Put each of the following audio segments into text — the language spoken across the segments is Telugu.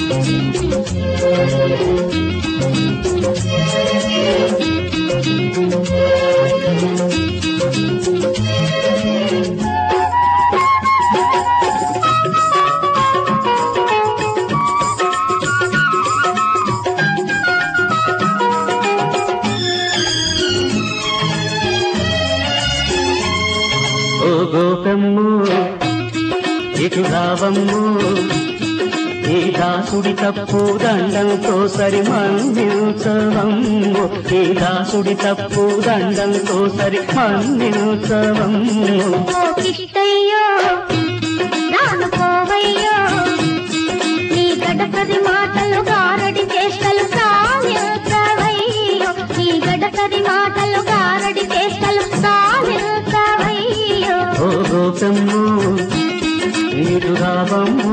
ఓ గోపమ్ము ఇటు రావమ్ము ఈ దాసుడి తప్పు దండంతో సరి మన్నించవమ్ము ఈ దాసుడి తప్పు దండంతో సరి మన్నించవమ్ము ఓ కిష్టయ్యో నాను పోవయ్యో నీ గడపది మాటలు గారడి చేష్టలు సాధించవయ్యో నీ గడపది మాటలు గారడి చేష్టలు సాధించవయ్యో ఓ గోపమ్ము ఇటు రావమ్ము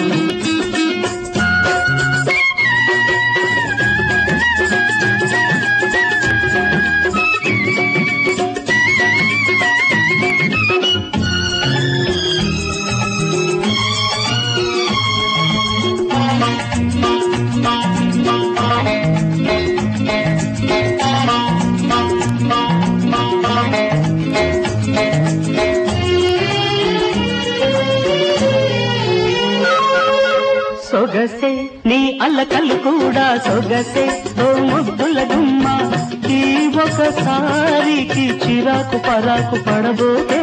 సొగసే నీ అల్లకల్లు కూడా సొగసే ఓ ముద్దుల గుమ్మ ఈ ఒకసారికి చిరాకు పరాకు పడబోతే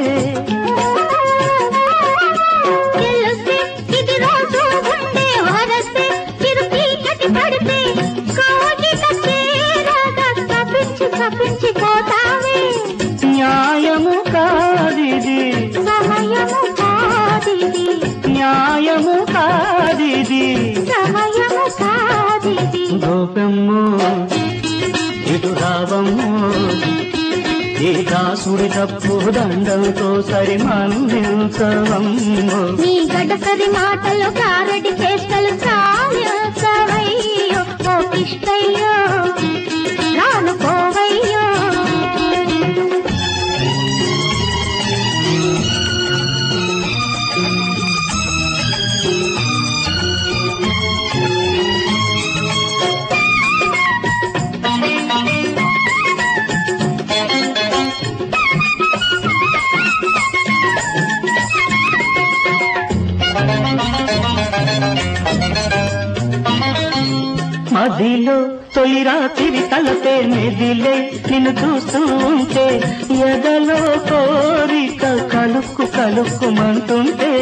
తెలుసే ఇది రోజు ఉండే వరసే చిరుకీకటి పడితే కోగిట చేరగా తప్పించి తప్పించి పోతావే న్యాయము కాదిది సమయము కాదిది న్యాయము కాదిది సమయము కాదిది గోపమ్ము ఇటు రావమ్ము ఈ దాసుడి తప్పు దండంతో సరి మన్నించవమ్ము నీ గడసరి మాటలు కారడి చేష్టలు సాయసవయ్యో ఓ కిష్టయ్యో రాను పోవయ్యో మదిలో తొలి రాత్రి తలపే మెదిలే నిన్ను చూస్తూ ఉంటే ఎదలో కోరిక కలుక్కు కలుక్కుమంటుంటే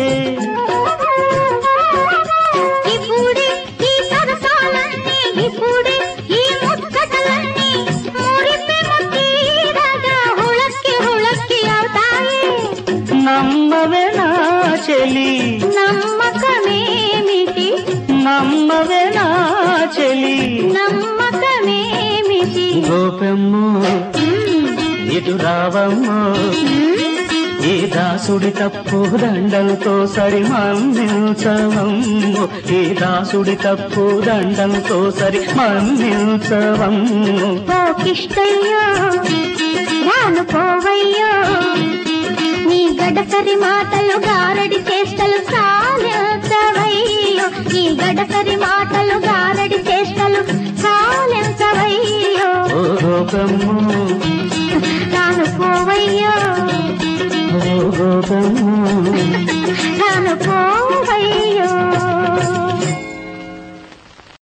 ఇప్పుడే ఈ సరసాలన్నీ ఇప్పుడే ఈ ముచ్చటలన్నీ మురిపి ముత్తీరగా హుళక్కి హుళక్కి అవుతాయి నమ్మవే నా చెలి నమ్మకమేమిటి నమ్మవే నా చెలి నమ్మకమేమిటి గోపెమ్ము ఇటు రావమ్ము ఈ దాసుడి తప్పు దండంతో సరి మన్నించవమ్ము ఈ దాసుడి తప్పు దండంతో సరి మన్నించవమ్ము ఓ కిష్టయ్యో రాను పోవయ్యో నీ గడసరి మాటలు గారడి చేష్టలు సాలెంచవయ్యో నీ గడసరి మాటలు గారడి చేష్టలు సాలెంచవయ్యో ఓ గోపమ్ము